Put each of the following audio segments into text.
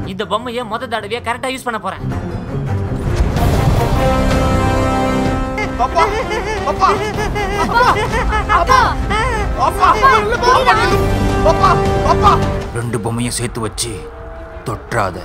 இந்த பொம்மையை மொத தடவையா கரெக்டா யூஸ் பண்ண போறேன் அப்பா அப்பா அப்பா அப்பா அப்பா அப்பா ரெண்டு பொம்மையும் சேர்த்து வச்சு தொற்றாத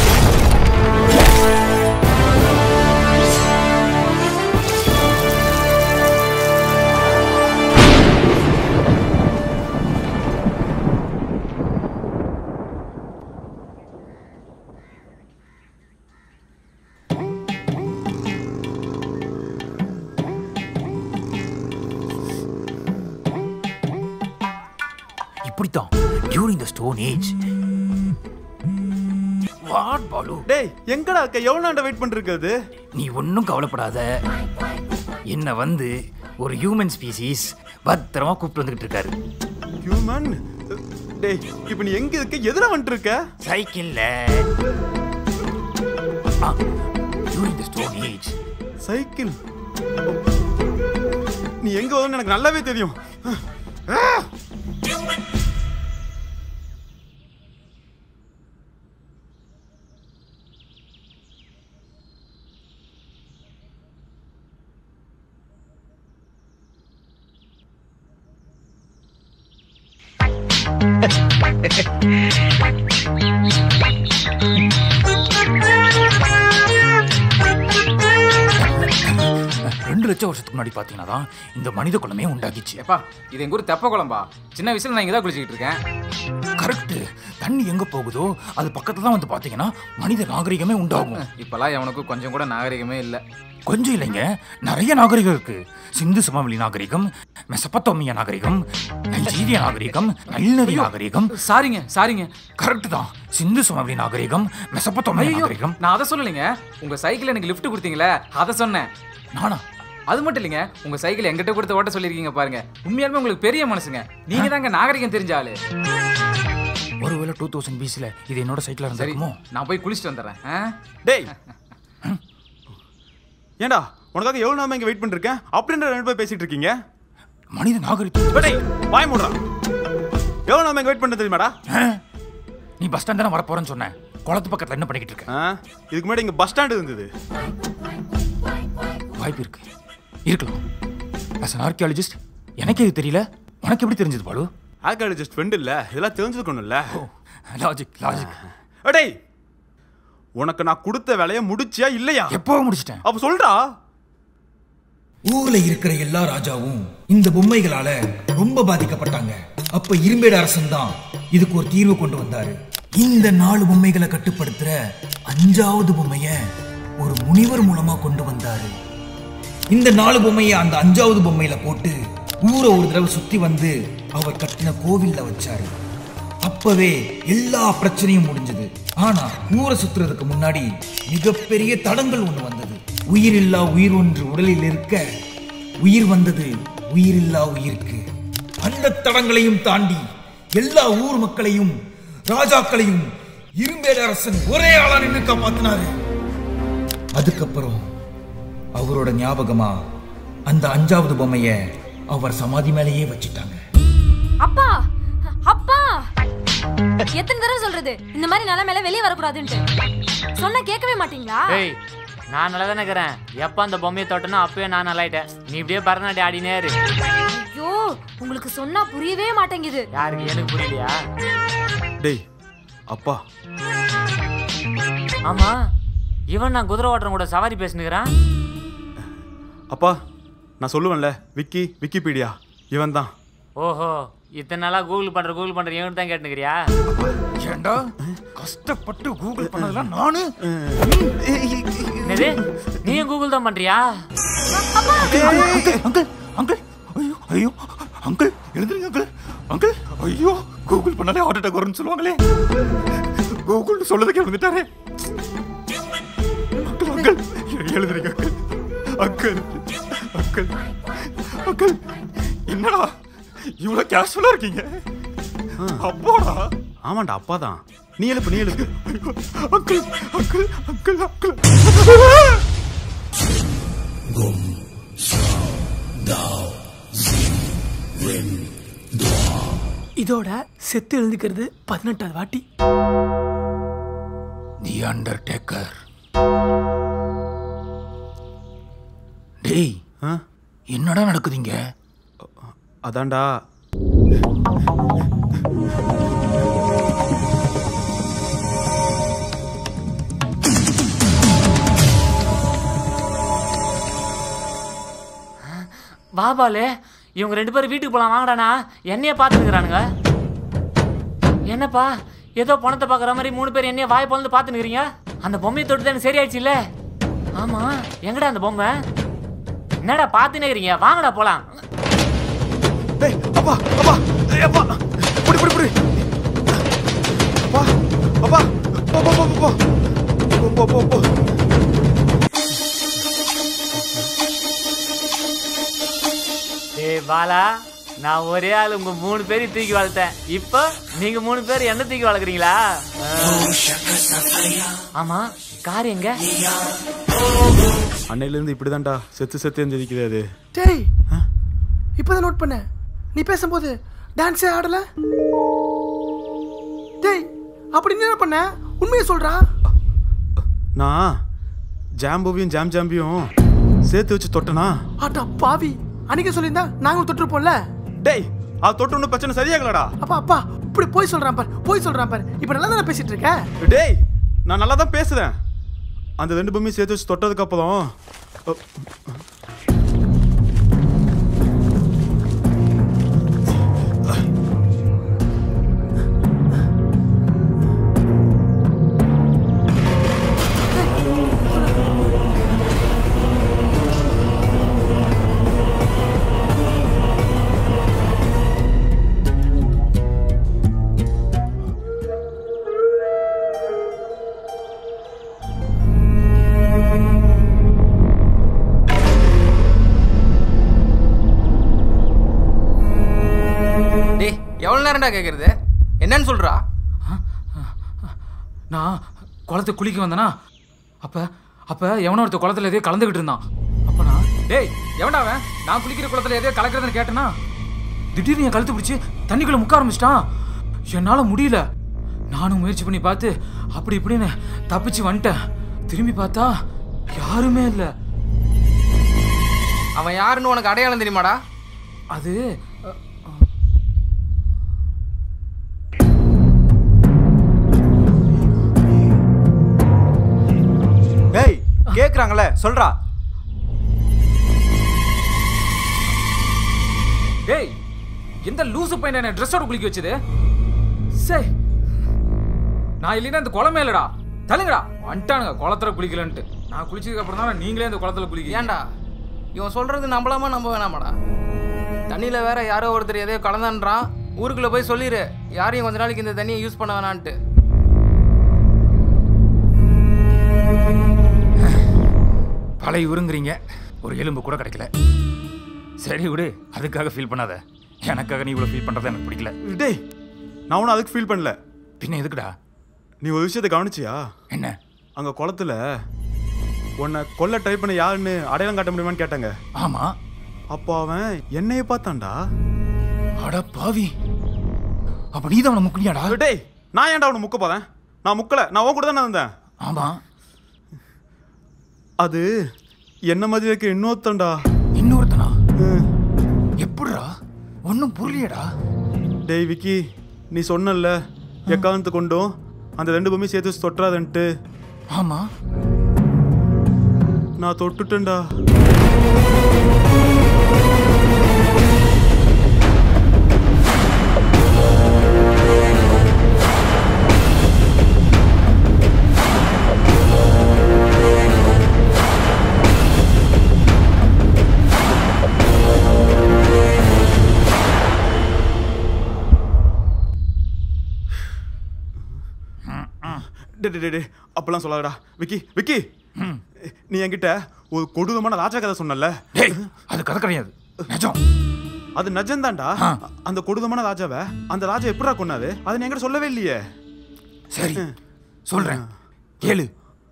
இப்படித்தான் during the stone age what Balu டேய் எங்கடா இருக்க எவ்வளவு நாண்ட வெயிட் பண்ணிருக்கிறது நீ ஒன்றும் கவலைப்படாத என்ன வந்து ஒரு ஹியூமன் ஸ்பீசிஸ் பத்திரமா கூப்பிட்டு வந்துகிட்டு இருக்காரு ஹியூமன் டேய் இப்போ நீ எங்க இருக்க எதுல வந்துட்டு இருக்க சைக்கிள்ல during the stone age cycle நீ எங்க வரும்னு எனக்கு நல்லாவே தெரியும் ரெண்டு லட்சம் வருஷத்துக்கு முன்னாடி பார்த்தீங்கன்னா தான் இந்த மனித குலமே உண்டாக்கிச்சு எப்பா இது எங்க ஊர் தெப்ப குழம்பா சின்ன வயசுல நான் இங்க தான் குளிச்சுக்கிட்டு இருக்கேன் கரெக்ட் தண்ணி எங்க போகுதோ அது பக்கத்துல தான் வந்து பாத்தீங்கன்னா மனித நாகரிகமே உண்டாகும் இப்பெல்லாம் எவனுக்கும் கொஞ்சம் கூட நாகரிகமே இல்ல கொஞ்சம் இல்லைங்க நிறைய நாகரிகம் இருக்கு சிந்து சமவெளி நாகரிகம் மெசப்பத்தோமியா நாகரிகம் நைஜீரிய நாகரிகம் நைல்நதி நாகரிகம் சாரிங்க சாரிங்க கரெக்ட் தான் சிந்து சமவெளி நாகரிகம் மெசப்பத்தோமியா ஐயோ நாகரிகம் நான் அதை சொல்லலைங்க உங்க சைக்கிள் எனக்கு லிஃப்ட் கொடுத்தீங்களே அதை சொன்னேன் நானா அது மட்டும் இல்லைங்க உங்க சைக்கிள் எங்கிட்ட கொடுத்து ஓட்ட சொல்லிருக்கீங்க பாருங்க உண்மையாலுமே உங்களுக்கு பெரிய மனசுங்க நீங்க தாங்க நாகரிகம் தெரிஞ்ச ஆளு ஒருவேளை டூ தௌசண்ட் பிசில இது என்னோட சைக்கிளா சரி இருந்திருக்குமோ நான் போய் குளிச்சுட்டு வந்துடுறேன் ஆ? டேய் ஏன்டா உனக்காக எவ்வளவு நாம இங்க வெயிட் பண்ணிருக்கேன் அப்படின்ற ரெண்டு பேர் பேசிட்டு இருக்கீங்க மனித நாகரிகம் டேய் வாய் மூடுறா எவ்வளவு நாம இங்க வெயிட் பண்ண தெரியுமாடா நீ பஸ் ஸ்டாண்ட் தானே வரப்போறேன்னு சொன்னேன் குளத்து பக்கத்துல என்ன பண்ணிக்கிட்டு இருக்க ஆ? இதுக்கு முன்னாடி இங்க பஸ் ஸ்டாண்ட் இருந்தது வாய்ப்பு இருக்கு இருக்கலாம் as an archaeologist எனக்கே இது தெரியல உனக்கு எப்படி தெரிஞ்சது பாலு ஆர்காலஜிஸ்ட் ஃப்ரெண்ட் இல்ல இதெல்லாம் தெரிஞ்சுக்கணும்ல லாஜிக் லாஜிக் டேய் உனக்கு நான் கொடுத்த வேலையை முடிச்சியா இல்லையா எப்போ முடிச்சிட்டேன் அப்ப சொல்றா ஊர்ல இருக்கிற எல்லா ராஜாவும் இந்த பொம்மைகளால ரொம்ப பாதிக்கப்பட்டாங்க அப்ப இரும்பேடு அரசன் தான் இதுக்கு ஒரு தீர்வு கொண்டு வந்தாரு இந்த நாலு பொம்மைகளை கட்டுப்படுத்துற அஞ்சாவது பொம்மைய ஒரு முனிவர் மூலமா கொண்டு வந்தாரு இந்த நாலு பொம்மைய அந்த அஞ்சாவது பொம்மையில போட்டு ஊரை ஒரு தடவை சுத்தி வந்து அவர் கட்டின கோவில்ல வச்சாரு அப்பவே எல்லா பிரச்சனையும் முடிஞ்சது ஆனா ஊரை சுத்துறதுக்கு முன்னாடி மிகப்பெரிய தடங்கள் ஒண்ணு வந்தது உயிரில்லா உயிர் ஒன்று உடலில் இருக்க உயிர் வந்தது உயிரில்லா உயிருக்கு அந்த தடங்களையும் தாண்டி எல்லா ஊர் மக்களையும் ராஜாக்களையும் இரும்பேடு அரசன் ஒரே ஆளா நின்று காப்பாத்தினாரு அதுக்கப்புறம் அவரோட ஞாபகமா அந்த அஞ்சாவது பொம்மைய அவர் சமாதி மேலேயே வச்சிட்டாங்க அப்பா அப்பா எத்தனை தடவை சொல்றது இந்த மாதிரி நிலைமையில வெளியே வரக்கூடாதுன்ட்டு சொன்னா கேட்கவே மாட்டீங்களா ஏய் நான் நல்லா தானே இருக்கிறேன் எப்போ அந்த பொம்மையை தொட்டனோ அப்பவே நான் நல்லாயிட்டேன் நீ இப்படியே பரதநாட்டியம் ஆடினே இரு ஐயோ உங்களுக்கு சொன்னா புரியவே மாட்டேங்குது யாருக்கு எனக்கு புரியலையா டேய் அப்பா ஆமா இவன் நான் குதிரை ஓட்டுறவன் கூட சவாரி பேசுனுக்கிறான் அப்பா நான் சொல்லுவேன்ல விக்கி விக்கிபீடியா இவன் தான் ஓஹோ இத்தனை நாளா கூகுள் பண்ற கூகுள் பண்ற இவன் தான் கேட்டுக்கிறியா ஏண்டா கஷ்டப்பட்டு கூகுள் பண்ணதெல்லாம் நானு என்னது நீயும் கூகுள் தான் பண்றியா அங்கிள் அங்கிள் அங்கிள் ஐயோ ஐயோ அங்கிள் எழுந்துருங்க அங்கிள் அங்கிள் ஐயோ கூகுள் பண்ணாலே ஹார்ட் அட்டாக் வரும்னு சொல்லுவாங்களே கூகுள் சொல்லதுக்கே வந்துட்டாரே அங்கிள் அங்கிள் எழுதுறீங்க அங்கிள் அங்கிள் அங்கிள் அங்கிள் என்னடா இவ்வளோ கேஷுவலாக இருக்கீங்க அப்பாடா ஆமாண்டா அப்பா தான் நீ எழுப்பு நீ எழுப்பு ஐயோ, அங்கிள் அங்கிள் அங்கிள் அங்கிள் இதோட செத்து எழுந்துக்கிறது பதினெட்டாவது வாட்டி தி அண்டர்டேக்கர் டேய் ஆ என்னடா நடக்குதுங்க அதான்டா பாபாலு இவங்க ரெண்டு பேரும் வீட்டுக்கு போலாம் வாங்கடாண்ணா என்னைய பார்த்துக்கிறானுங்க என்னப்பா ஏதோ பணத்தை பார்க்குற மாதிரி மூணு பேர் என்னைய வாய் பொழுது பார்த்துனுக்கிறீங்க அந்த பொம்மையை தொட்டு தானே சரியாயிடுச்சுல்ல ஆமா எங்கடா அந்த பொம்மை என்னடா பார்த்துனுக்கிறீங்க வாங்கடா போலாம் டேய் அப்பா அப்பா ஏய் அப்பா புடி புடி புடி அப்பா அப்பா போ போ போ போ போ போ போ போ ஏய் பாலா நான் ஒரே ஆள் உங்க மூணு பேரையும் தூக்கி வளர்த்தேன் இப்போ நீங்க மூணு பேர் என்ன தூக்கி வளர்க்குறீங்களா ஆமா கார் எங்க அன்னையில இருந்து இப்படிதான்டா செத்து செத்து எந்திரிக்குது அது டேய் இப்போதான் நோட் பண்ணேன் நீ பேசும்போது டான்ஸே ஆடல டேய் அப்படி நீ என்ன பண்ண உண்மையை சொல்றா நான் ஜாம்புவியும் ஜாம் ஜாம்பியும் சேர்த்து வச்சு தொட்டனா ஆட்டா பாவி அன்னைக்கு சொல்லியிருந்தா நாங்களும் தொட்டிருப்போம்ல டேய் அது தொட்டு ஒன்றும் பிரச்சனை சரியாகலடா அப்பா அப்பா இப்படி போய் சொல்றான் பார் போய் சொல்றான் பார் இப்போ நல்லா தானே பேசிட்டு இருக்க டேய் நான் நல்லா தான் பேசுறேன் அந்த ரெண்டு பொம்மையும் சேர்த்து வச்சு தொட்டதுக்கு அப்புறம் அ, டேய் எவ்வளோ நேரம்டா கேட்குறது என்னன்னு சொல்றா நான் குளத்தை குளிக்க வந்தனா அப்ப அப்ப எவனோ ஒருத்த குளத்துல எதையோ கலந்துக்கிட்டு இருந்தான் அப்ப நான் டேய் எவன்டா அவன் நான் குளிக்கிற குளத்துல எதையோ கலக்கிறதுன்னு கேட்டேனா திடீர்னு என் கழுத்து பிடிச்சி தண்ணிக்குள்ள முக்க ஆரம்பிச்சிட்டான் என்னால முடியல நானும் முயற்சி பண்ணி பார்த்து அப்படி இப்படின்னு தப்பிச்சு வந்துட்டேன் திரும்பி பார்த்தா யாருமே இல்லை அவன் யாருன்னு உனக்கு அடையாளம் தெரியுமாடா அது அ, டேய் கேக்குறாங்கல்ல சொல்றா டேய் எந்த லூசு பையன் என்ன ட்ரெஸ்ஸோட குளிக்க வச்சது சே நான் இல்லைன்னா இந்த குளமே இல்லடா தள்ளுங்கடா வந்துட்டானுங்க குளத்துல குளிக்கலன்ட்டு நான் குளிச்சதுக்கு அப்புறம் தான் நீங்களே இந்த குளத்துல குளிக்க ஏன்டா இவன் சொல்றது நம்பலாமா நம்ப வேணாமாடா தண்ணியில் வேற யாரோ ஒருத்தர் எதையோ கலந்தான்றான் ஊருக்குள்ள போய் சொல்லிடு யாரையும் கொஞ்ச நாளைக்கு இந்த தண்ணியை யூஸ் பண்ண வேணான்ட்டு பழைய உருங்குறீங்க ஒரு எலும்பு கூட கிடைக்கல சரி விடு அதுக்காக ஃபீல் பண்ணாத எனக்காக நீ இவ்வளோ ஃபீல் பண்ணுறது எனக்கு பிடிக்கல டேய் நான் ஒன்றும் அதுக்கு ஃபீல் பண்ணல பின்ன எதுக்குடா நீ ஒரு விஷயத்தை கவனிச்சியா என்ன அங்க குளத்துல உன்னை கொல்ல ட்ரை பண்ண யாருன்னு அடையாளம் காட்ட முடியுமான்னு கேட்டாங்க ஆமா அப்போ அவன் என்னைய பார்த்தான்டா அட பாவி அப்ப நீ தான் அவனை முக்கியாடா டேய் நான் ஏன்டா அவனை முக்க போறேன் நான் முக்கல நான் உன் கூட தானே இருந்தேன் ஆமா அது என்ன மாதிரி இருக்க இன்னொருத்தன்டா இன்னொருத்தனா ம். எப்படிடா ஒன்றும் புரியலடா டேய் விக்கி நீ சொன்னல்ல எக்காரணத்து கொண்டும் அந்த ரெண்டு பொம்மையும் சேர்த்து வச்சு தொட்டுறாதன்ட்டு ஆமா நான் தொட்டுட்டேன்டா டே டே, டே டே அப்பெல்லாம் சொல்லாதடா விக்கி விக்கி நீ என்கிட்ட ஒரு கொடூரமான ராஜா கதை சொன்னல டேய் அது கதை கிடையாது நிஜம் அது நஜந்தான்டா அந்த கொடூரமான ராஜாவை அந்த ராஜா எப்படா கொன்னாரு அதை நீ என்கிட்ட சொல்லவே இல்லையே சரி சொல்றேன் கேளு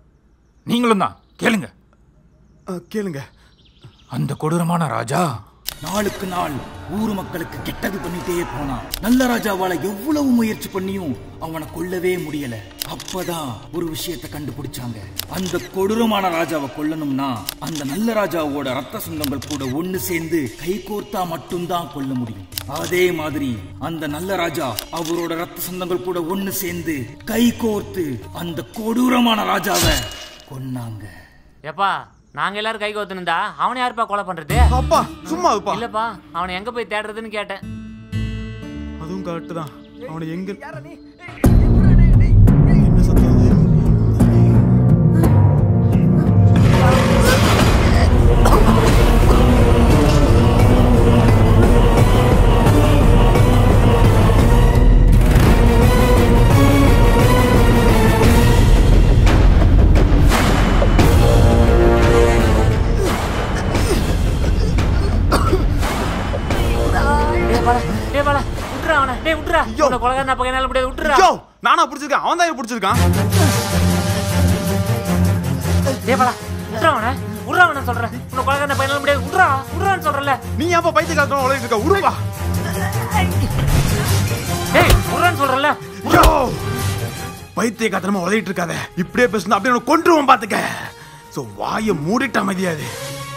நீங்களும் தான் கேளுங்க அஹ், கேளுங்க அந்த கொடூரமான ராஜா நாளுக்கு நாள் ஊர் மக்களுக்கு கெட்டது பண்ணிட்டே போனான் நல்ல ராஜாவால எவ்வளவு முயற்சி பண்ணியும் அவனை கொல்லவே முடியல அப்பதான் ஒரு விஷயத்தை கண்டுபிடிச்சாங்க அந்த கொடூரமான ராஜாவை கொல்லணும்னா அந்த நல்ல ராஜாவோட ரத்த சொந்தங்கள் கூட ஒண்ணு சேர்ந்து கைகோர்த்தா மட்டும்தான் கொல்ல முடியும் அதே மாதிரி அந்த நல்ல ராஜா அவரோட ரத்த சொந்தங்கள் கூட ஒண்ணு சேர்ந்து கைகோர்த்து அந்த கொடூரமான ராஜாவை கொன்னாங்க எப்பா நாங்க எல்லாரும் கை கோத்துனுந்தா அவனை யாருப்பா கொலை பண்றது அப்பா சும்மா இருப்பா இல்லப்பா அவனை எங்க போய் தேடுறதுன்னு கேட்டேன் அதுவும் கரெக்ட் தான் அவனை எங்க என்ன சத்தம் அது? டேய் பாலா டேய் பாலா விட்டுறா அவனை டேய் விட்டுறா உன்னை கொலைகாரன் அப்ப என்னால முடியாது விட்டுறா யோ நானா பிடிச்சிருக்கேன் அவன் தான் பிடிச்சிருக்கான் டேய் பாலா விட்டுறா அவனை விட்றா அவனை சொல்றேன் உன்னை கொலைகாரன் அப்ப என்னால முடியாது விட்றா விட்றான்னு சொல்றல நீ ஏன்ப்பா பைத்தியக்காரத்தனம் உலகிட்டு இருக்க உருப்பா டேய் விட்றான்னு சொல்றல யோ பைத்தியக்காரத்தனமா உலகிட்டு இருக்காத இப்படியே பேசுனா அப்படியே உன்னை கொன்றுவோம் பாத்துக்க சோ வாயை மூடிட்ட அமைதியாது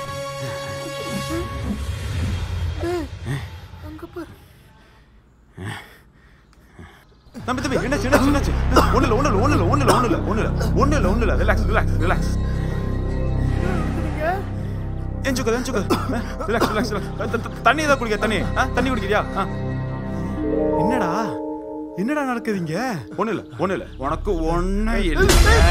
தம்பி தம்பி என்னாச்சு என்னாச்சு என்னாச்சு ஒண்ணு இல்ல ஒண்ணு இல்ல ஒண்ணு இல்ல ஒண்ணு இல்ல ஒண்ணு இல்ல ஒண்ணு இல்ல ஒண்ணு இல்ல ஒண்ணு இல்ல ரிலாக்ஸ் ரிலாக்ஸ் ரிலாக்ஸ் எஞ்சுக்கோ எஞ்சுக்கோ ரிலாக்ஸ் ரிலாக்ஸ் ரிலாக்ஸ் தண்ணி ஏதாவது குடிக்க தண்ணி ஆ, தண்ணி குடிக்கிறியா ஆ. என்னடா என்னடா நடக்குது இங்க ஒண்ணு இல்ல ஒண்ணு இல்ல உனக்கு ஒண்ணே இல்ல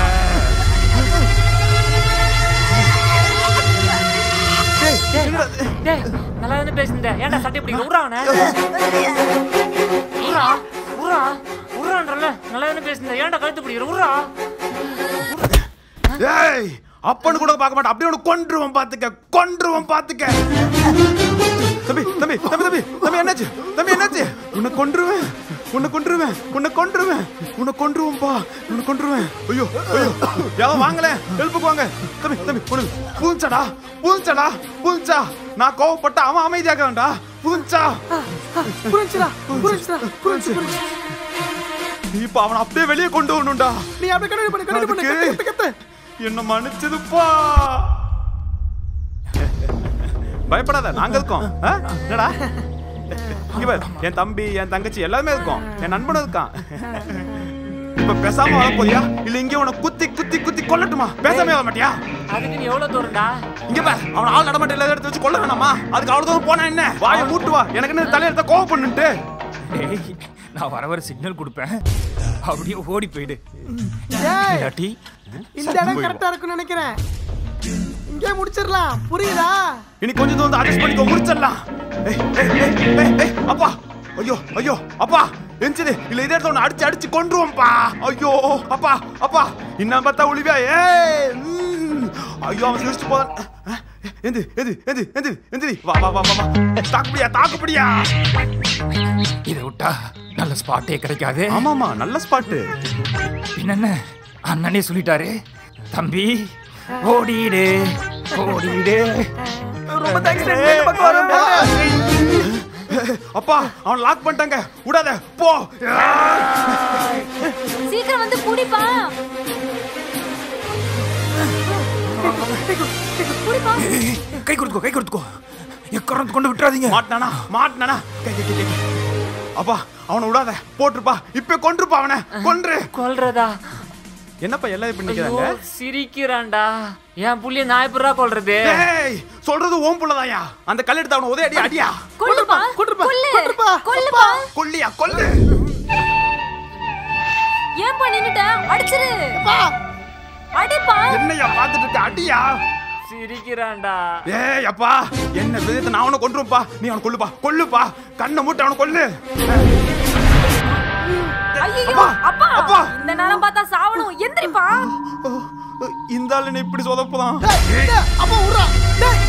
டேய், என்னடா இது? டேய் நல்லா தானே பேசுனேன் ஏன்டா சட்டை பிடிக்கிற விட்றா அவனை விட்றா விட்றா விட்றான்றல நல்லா தானே பேசுனேன் ஏன்டா கழுத்து பிடிக்கிற விட்றா ஏய் அப்பன்னு கூட பார்க்க மாட்டேன் அப்படியே உனக்கு கொன்றுவோம் பாத்துக்க கொன்றுவோம் பாத்துக்க தம்பி தம்பி தம்பி தம்பி தம்பி என்னாச்சு தம்பி என்னாச்சு உன்னை கொன்றுவேன் உன்னை கொன்றுவேன் உன்னை கொன்றுவேன் உன்னை கொன்றுவோம்பா உன்னை கொன்றுவேன் ஐயோ ஐயோ யாரும் வாங்கல ஹெல்ப்புக்கு வாங்க தம்பி தம்பி ஒண்ணு பூஞ்சடா பூஞ்சடா பூஞ்சா நான் கோவப்பட்ட அவன் அமைதியாகறான்டா பூஞ்சா புரிஞ்சுடா புரிஞ்சுடா புரிஞ்சு புரிஞ்சு இப்ப அவனை அப்படியே வெளியே கொண்டு வரணும்டா நீ அப்படியே கண்டினியூ பண்ணு கண்டினியூ பண்ணு அதுக்கு- கத்து கத்து கத்து என்ன மன்னிச்சதுப்பா பயப்படாத நாங்க இருக்கோம் ஆ? என்னடா இங்க பாரு என் தம்பி என் தங்கச்சி எல்லாமே இருக்கோம் என் நண்பனும் இருக்கான் இப்ப பேசாம வர போறியா இல்ல இங்க உன குத்தி குத்தி குத்தி கொல்லட்டுமா பேசாம வர மாட்டியா அதுக்கு நீ எவ்வளவு தூரம்டா இங்க பாரு அவன் ஆள் நடமாட்டம் இல்லாத இடத்துல வச்சு கொல்ல வேணாமா அதுக்கு அவ்வளவு தூரம் போனா என்ன வாயை மூட்டு வா எனக்கு என்ன தலையெடுத்த கோவம் பண்ணுட்டு டேய் நான் வர வர சிக்னல் கொடுப்பேன் அப்படியே ஓடி போயிடு ஏய் இல்லாட்டி இந்த இடம் கரெக்டா இருக்கும்னு நினைக்கிறேன் இங்கே முடிச்சிடலாம் புரியுதா இனி கொஞ்சம் தூரம் அட்ஜஸ்ட் பண்ணிக்கோ முடிச்சிடலாம் ஏய், ஏய், ஏய், ஏய், ஏய், அப்பா ஐயோ ஐயோ அப்பா எஞ்சிது இல்ல இதே இடத்துல உன்னை அடிச்சு அடிச்சு கொன்றுவோம்ப்பா ஐயோ அப்பா அப்பா இன்னும் பார்த்தா ஒளிவியா ஏய் ம். ஐயோ அவன் சிரிச்சு போதான் எந்து எது எது எது எந்திரி வா வா வா வா வா தாக்குப்படியா தாக்குப்படியா இதை விட்டா நல்ல ஸ்பாட்டே கிடைக்காது ஆமாமா நல்ல ஸ்பாட்டு என்னென்ன அண்ணனே சொல்லிட்டாரு தம்பி ஓடிடு ஓடிடு ரொம்ப அப்பா அவன் லாக் பண்ணிட்டாங்க விடாத போ சீக்கிரம் வந்து புடிப்பா புடிப்பா கை கொடுத்துக்கோ கை கொடுத்துக்கோ எக்கரம் கொண்டு விட்டுறாதீங்க மாட்டினானா மாட்டினானா கை, கை, கை, கை. அப்பா அவனை விடாத போட்டுருப்பா இப்ப கொன்றுப்பா அவனை கொன்று கொல்றதா என்னப்பா எல்லாம் இப்ப ஐயோ நிக்கிறாங்க சிரிக்கிறான்டா என் புள்ளிய நான் எப்படா கொல்றது டேய் சொல்றது ஓம் புள்ளதாயா அந்த கல் எடுத்து அவனை உதவி அடி அடியா கொல்லுப்பா கொன்றுப்பா, கொல்லு கொன்றுப்பா, கொல்லுப்பா கொல்லியா கொல்லு ஏன்பா நின்னுட்ட அடிச்சிரு அடிப்பா என்னையா பாத்துட்டு இருக்க அடியா சிரிக்கிறான்டா ஏய் அப்பா என்ன விதத்தை நான் அவனை கொன்றுப்பா நீ அவனை கொல்லுப்பா கொல்லுப்பா கண்ணை மூட்டு அவனை கொல்லு ஐயோ அப்பா, அப்பா அப்பா. இந்த நேரம் பார்த்தா சாவணும் எந்திரிப்பா இந்த ஆளு என்ன இப்படி சொதப்புதான் அப்பா விட்றா டேய்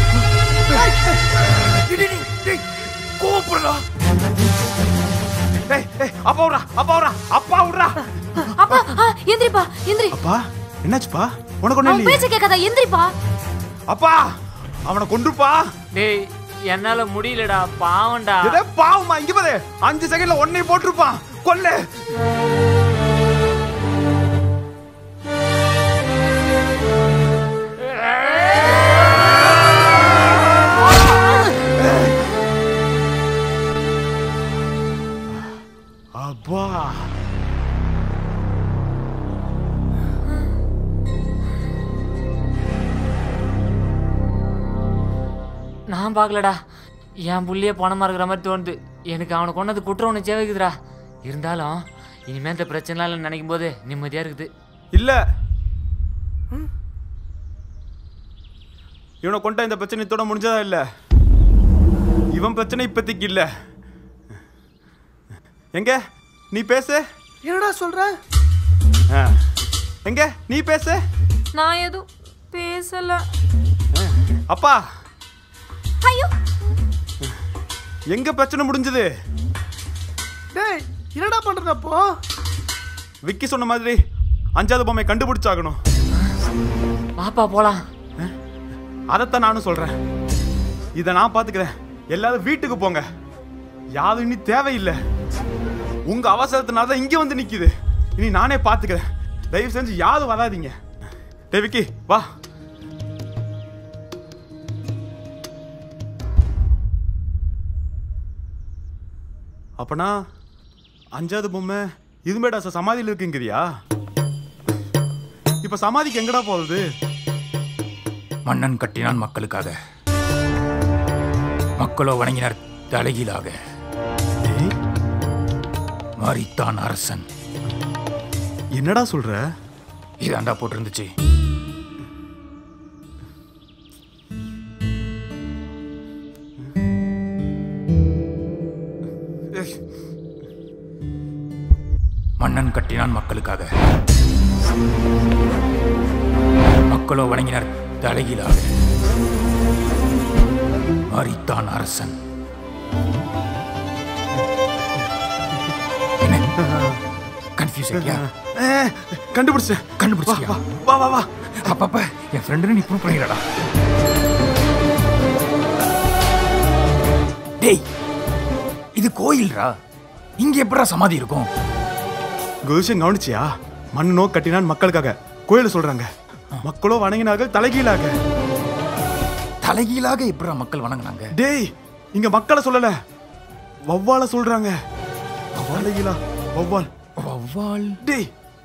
கூப்பிடுறா டேய் டேய் அப்பா விட்றா அப்பா விட்றா அப்பா விட்றா அப்பா ஆ, எந்திரிப்பா எந்திரி அப்பா என்னாச்சுப்பா உனக்கு ஒண்ணு அவன் இல்லையே பேச்ச கேட்காதா எந்திரிப்பா அப்பா அவனை கொன்றுப்பா டேய் என்னால முடியலடா பாவம்டா எதே பாவமா இங்க பாரு அஞ்சு செகண்ட்ல ஒன்னே போட்டிருப்பான் கொல்லு அப்பா நான் பார்க்கலடா என் புள்ளியே பணமா இருக்கிற மாதிரி தோணுது எனக்கு அவனை கொண்டது குற்ற உணர்ச்சியாக இருக்குதுடா இருந்தாலும் இனிமே இந்த பிரச்சனை இல்லை நினைக்கும் போது நிம்மதியா இருக்குது இல்ல இவனை கொண்ட இந்த பிரச்சனை இத்தோட முடிஞ்சதா இல்ல இவன் பிரச்சனை இப்போதைக்கு இல்ல எங்க நீ பேசு என்னடா சொல்ற ஆ. எங்க நீ பேசு நான் எதுவும் பேசல அப்பா ஐயோ எங்க பிரச்சனை முடிஞ்சது டேய் என்னடா பண்றது அப்போ விக்கி சொன்ன மாதிரி அஞ்சாவது பொம்மை கண்டுபிடிச்சாகணும் வாப்பா போலாம் அதைத்தான் நானும் சொல்றேன் இதை நான் பாத்துக்கிறேன் எல்லாரும் வீட்டுக்கு போங்க யாரும் இனி தேவையில்லை உங்க அவசரத்தினால தான் இங்க வந்து நிக்குது இனி நானே பாத்துக்கிறேன் தயவு செஞ்சு யாரும் வராதீங்க டேய் விக்கி வா அப்பனா அஞ்சாவது பொம்மை இதுமேடா சார் சமாதியில் இருக்குங்கிறியா இப்ப சமாதிக்கு எங்கடா போகுது மன்னன் கட்டினான் மக்களுக்காக மக்களோ வணங்கினர் தலைகீழாக மாறித்தான் அரசன் என்னடா சொல்ற இதாண்டா போட்டிருந்துச்சு மன்னன் கட்டினான் மக்களுக்காக மக்களோ வணங்கினர் தலைகீழாக மாறித்தான் அரசன் கன்ஃபியூஸ் ஆகியா கண்டுபிடிச்சேன் கண்டுபிடிச்சியா வா வா வா அப்பப்ப என் ஃப்ரெண்டு நீ ப்ரூவ் பண்ணிடடா டேய் இது கோயில்ரா இங்க எப்படா சமாதி இருக்கும் இந்த விஷயம் கவனிச்சியா மண்ணோ கட்டினான் மக்களுக்காக கோயில சொல்றாங்க மக்களோ வணங்கினார்கள் தலைகீழாக தலைகீழாக எப்படா மக்கள் வணங்குனாங்க டேய் இங்க மக்களை சொல்லல வவ்வால சொல்றாங்க தலைகீழா வவ்வால் வவ்வால் டேய்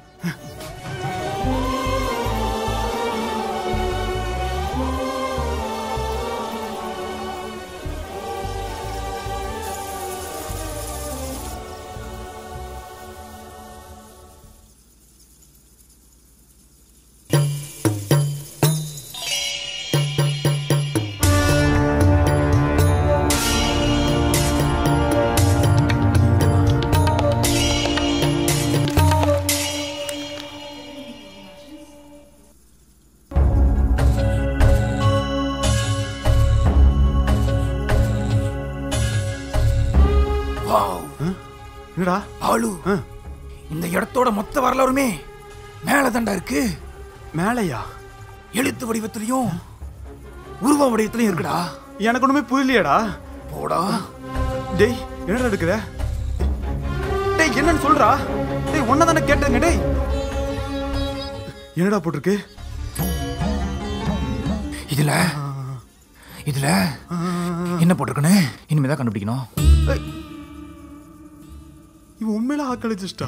வாவ் என்னடா ஆளு இந்த இடத்தோட மொத்த வரலாறுமே மேல தண்டா இருக்கு மேலையா எழுத்து வடிவத்திலையும் உருவ வடிவத்திலையும் இருக்குடா எனக்கு ஒண்ணுமே புரியலையாடா போடா டேய் என்னடா எடுக்கிற டேய் என்னன்னு சொல்றா டேய் ஒன்ன தானே கேட்டேங்க டேய் என்னடா போட்டிருக்கு இதுல இதுல என்ன போட்டிருக்குன்னு இனிமேதான் கண்டுபிடிக்கணும் இவன் உண்மையில ஆக்களிச்சிட்டா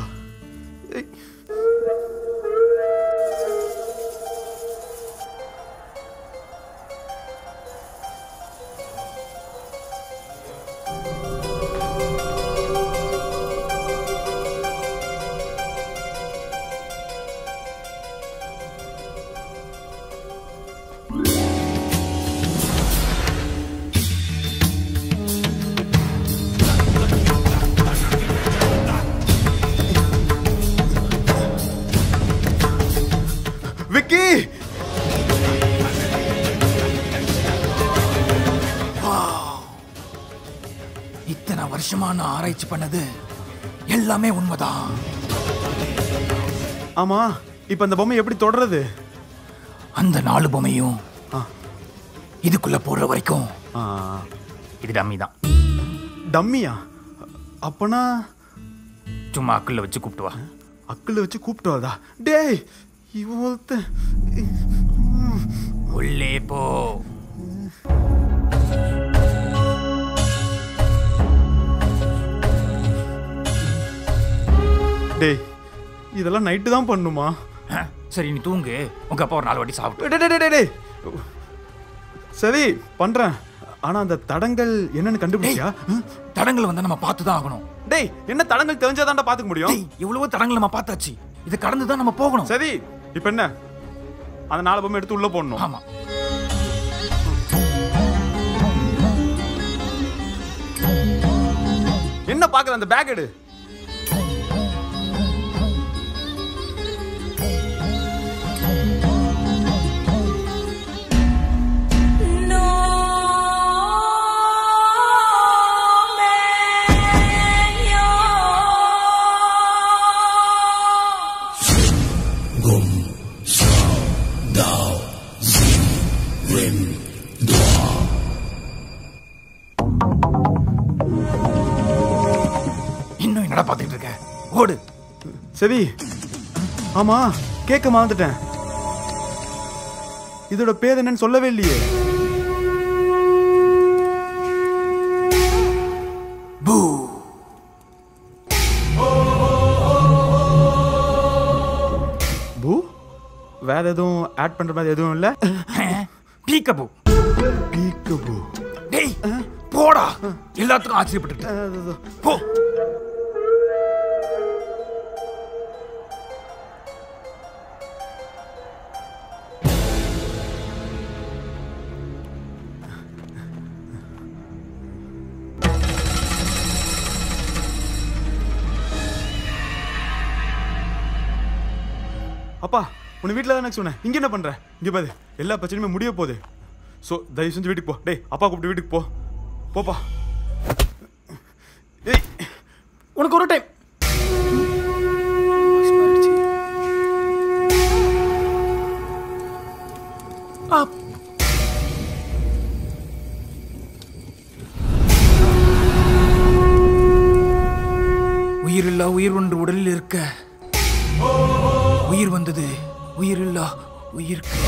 விக்கி இத்தனை வருஷமா நான் ஆராய்ச்சி பண்ணது எல்லாமே உண்மைதான் ஆமா இப்ப அந்த பொம்மை எப்படி தொடறது அந்த நாலு பொம்மையும் இதுக்குள்ள போடுற வரைக்கும் இது டம்மி தான் டம்மியா அப்பனா சும்மா அக்கல்ல வச்சு கூப்பிட்டு வா அக்கில் வச்சு கூப்பிட்டு வரதா டேய் இவன் ஒருத்தன் உள்ளே போ டேய் இதெல்லாம் நைட்டு தான் பண்ணுமா அஹ், சரி நீ தூங்கு உங்க அப்பா ஒரு நாலு வாட்டி சாப்பிட்டு டேய், டேய், டேய், டேய். சரி பண்றேன் ஆனா அந்த தடங்கள் என்னன்னு கண்டுபிடிச்சியா தடங்களை வந்து நம்ம பார்த்து தான் ஆகணும் டேய் என்ன தடங்கள் தெரிஞ்சாதான்டா பாத்துக்க முடியும் டேய் எவ்வளவோ தடங்களை நம்ம பார்த்தாச்சு இதை கடந்து தான் நம்ம போகணும் சரி இப்போ என்ன அந்த நாலு பொம்மை எடுத்து உள்ள போடணும் ஆமா என்ன பாக்குற அந்த பேக் எடு இன்னும் என்னடா பார்த்துட்டு இருக்க ஓடு சரி ஆமா கேட்க மறந்துட்டேன் இதோட பேர் என்னன்னு சொல்லவே இல்லையே பூ வேற எதுவும் ஆட் பண்ற மாதிரி எதுவும் இல்ல பீக்கபு பீக்கு பூ டேய் போடா எல்லாத்துக்கும் ஆச்சரியப்பட்டு போ அப்பா உன்னை வீட்டில் தானே சொன்னேன் இங்க என்ன பண்ற இங்க பாரு எல்லா பிரச்சனையுமே முடிய போகுது ஸோ தயவு செஞ்சு வீட்டுக்கு போ டேய் அப்பா கூப்பிட்டு வீட்டுக்கு போ போப்பா டேய் உனக்கு ஒரு டைம் ஆ உயிரில்லா உயிர் ஒன்று உடலில் இருக்க உயிர் வந்தது உயிரில்லா உயிர்க்கு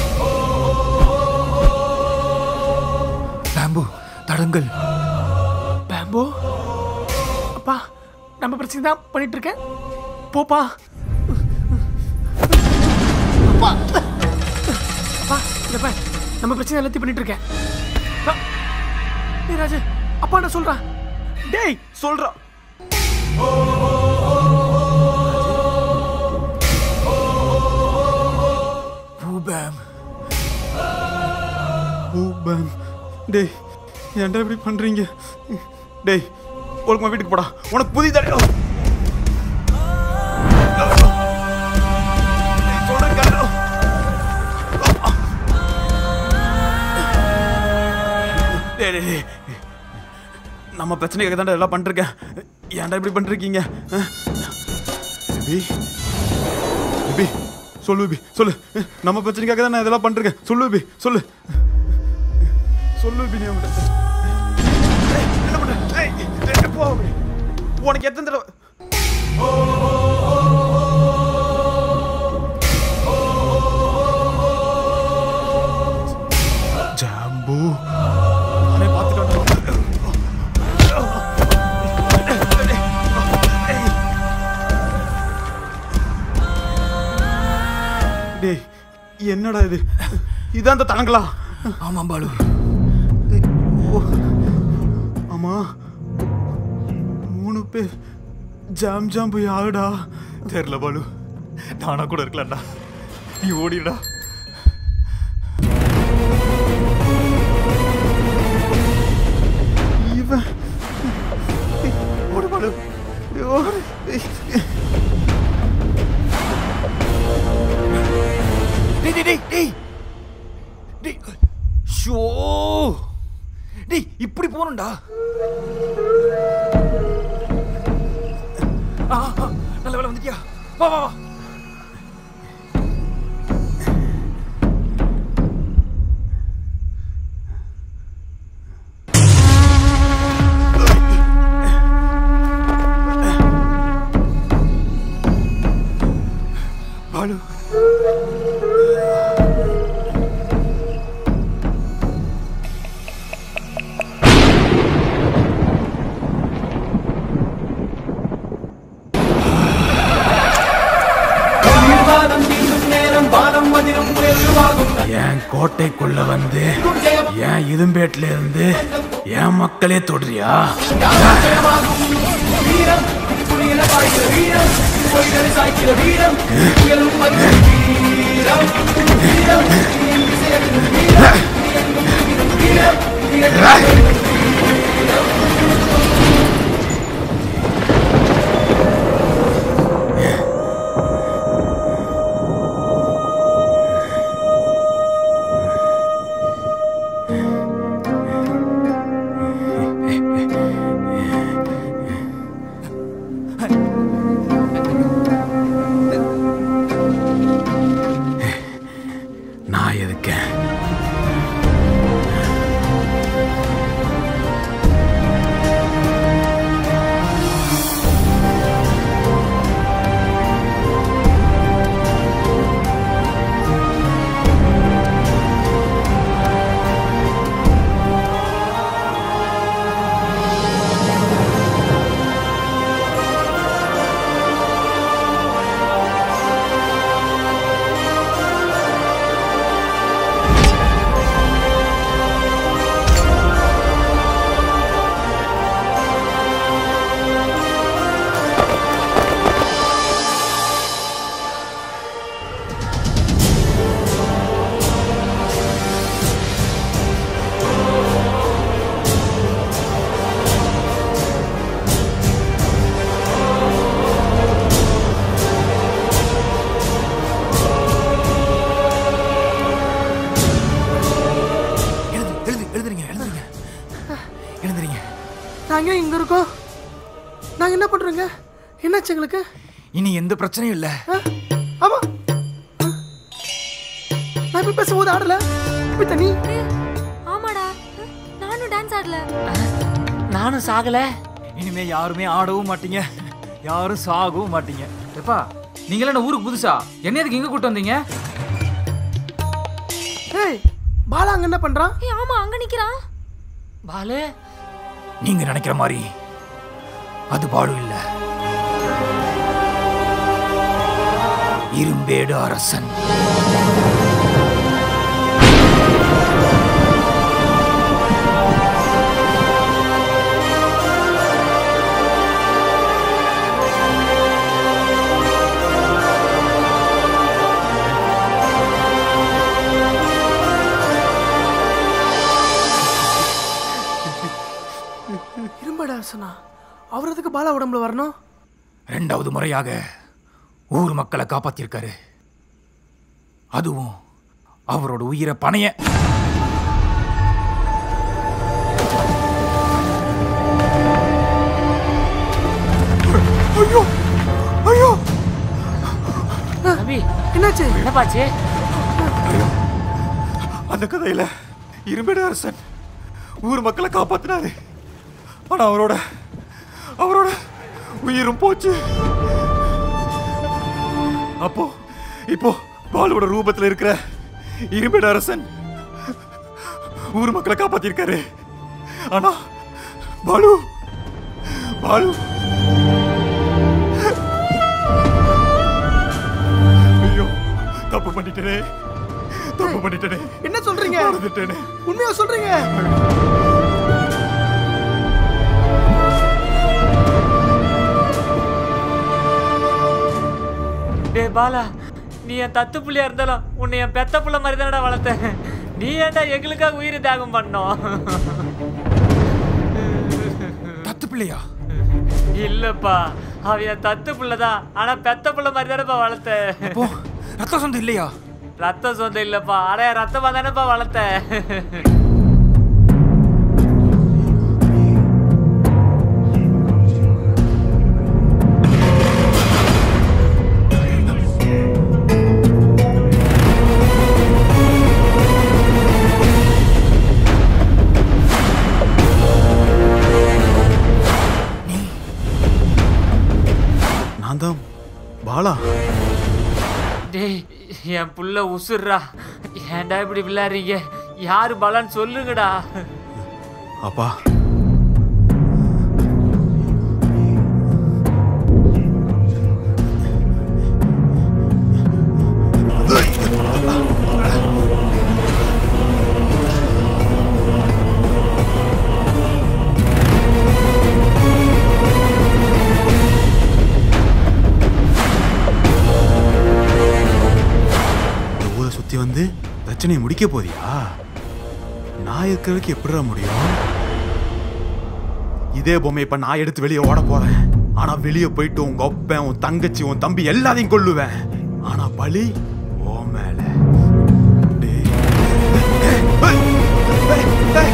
பேம்பு தடங்கள் பேம்போ அப்பா நம்ம பிரச்சனை தான் பண்ணிட்டு இருக்கேன் போப்பா அப்பா அப்பா இந்த பார், நம்ம பிரச்சனை எல்லாத்தையும் பண்ணிட்டு இருக்கேன் ஆ, டேய் ராஜு அப்பா நான் சொல்றேன் டேய் சொல்றா பூபேம் ஊபம் டேய் ஏன்டா இப்படி பண்றீங்க டேய் ஒழுக்கமா வீட்டுக்கு போடா உனக்கு புதிய தடை சொல்றேன் கேளு. டேய், டேய், டேய். நம்ம பிரச்சனைக்காக தான்டா எல்லாம் பண்ணிருக்கேன் ஏன்டா இப்படி பண்ணிருக்கீங்க பேபி பேபி சொல்லு பேபி சொல்லு நம்ம பிரச்சனைக்காக தான் நான் இதெல்லாம் பண்ணிருக்கேன் சொல்லு பேபி சொல்லு சொல்லு பேபி நீ அவங்ககிட்ட. ஏய், என்ன பண்ற ஏய், ஏய், போ பேபி. உனக்கு எத்தனை தடவை ஜாம்பு நானே பார்த்துட்டு வந்துடுறேன். டேய் என்னடா இது இதான் அந்த தனங்களா ஆமாம் பாலு ஆமா மூணு பேர் ஜாம் ஜாம் போய் ஆகுடா தெரியல பாலு நானா கூட இருக்கலாம்டா நீ ஓடிடா இவன் ஓடு பாலு ஐயோ. டேய் டேய் டேய் டேய் டேய் ஷோ டேய் இப்படி போகணும்டா ஆ, ஆ, நல்ல வேலை வந்துட்டியா வா வா வா என் கோட்டைக்குள்ள வந்து என் இரும்பேட்ல இருந்து என் மக்களே தொடுறியா நான் எதுக்கேன் எழுது எழுது எழுதுறீங்க எழுதுறீங்க எழுதுறீங்க நாங்க இங்க இருக்கோம் நாங்க என்ன பண்றோங்க என்னாச்சு எங்களுக்கு இனி எந்த பிரச்சனையும் இல்ல ஆ? ஆமா ஆ. நான் இப்ப பேசும்போது ஆடல இப்ப தண்ணி ஆமாடா நானும் டான்ஸ் ஆடல நானும் சாகல இனிமே யாருமே ஆடவும் மாட்டீங்க யாரும் சாகவும் மாட்டீங்க எப்பா நீங்களே என்ன ஊருக்கு புதுசா என்ன எதுக்கு இங்க கூட்டு வந்தீங்க ஏய் பாலா அங்க என்ன பண்றான் ஏய் ஆமா அங்க நிக்கிறான் பாலு நீங்க நினைக்கிற மாதிரி அது பாடு இல்ல இரும்பேடு அரசன் இரும்படா அரசனா அவர் எதுக்கு பாலா உடம்புல வரணும் ரெண்டாவது முறையாக ஊர் மக்களை காப்பாத்திருக்காரு அதுவும் அவரோட உயிரை பணைய ஐயோ ஐயோ தம்பி என்னாச்சு என்னப்பாச்சு அந்த கதையில இரும்பேடு அரசன் ஊர் மக்களை காப்பாத்தினாரு ஆனா அவரோட அவரோட உயிரும் போச்சு அப்போ இப்போ பாலுவோட ரூபத்துல இருக்கிற இரும்பேடு அரசன் ஊர் மக்களை காப்பாத்திருக்காரு ஆனா பாலு பாலு ஐயோ தப்பு பண்ணிட்டேனே தப்பு பண்ணிட்டேனே என்ன சொல்றீங்க மறந்துட்டேனே உண்மையா சொல்றீங்க டேய் பாலா நீ என் தத்து புள்ளியா இருந்தாலும் உன்னை என் பெத்த புள்ள மாதிரி தானடா வளர்த்தேன் நீ ஏன்டா எங்களுக்காக உயிர் தியாகம் பண்ணோம் தத்து பிள்ளையா இல்லப்பா அவ என் தத்து புள்ளதான் ஆனா பெத்த புள்ள மாதிரி தானப்பா வளர்த்தேன் அப்போ ரத்த சொந்தம் இல்லையா ரத்த சொந்தம் இல்லப்பா ஆனா என் ரத்தமா தானப்பா வளர்த்தேன் நான் தான் பாலா டேய் என் புள்ள உசுர்றா ஏன்டா இப்படி விளையாடுறீங்க யாரு பலன்னு சொல்லுங்கடா அப்பா பிரச்சனையை முடிக்க போதியா நான் இருக்கிறதுக்கு எப்படிடா முடியும் இதே பொம்மை இப்ப நான் எடுத்து வெளியே ஓட போறேன் ஆனா வெளியே போயிட்டு உங்க அப்பன் உன் தங்கச்சி உன் தம்பி எல்லாரையும் கொல்லுவேன் ஆனா பலி ஓ மேல டேய். டேய், டேய், டேய், டேய்.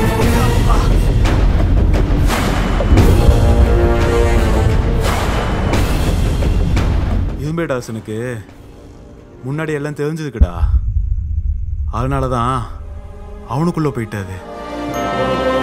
இரும்பேடாசனுக்கு முன்னாடி எல்லாம் தெரிஞ்சதுக்குடா அதனால தான் அவனுக்குள்ள போயிட்டாது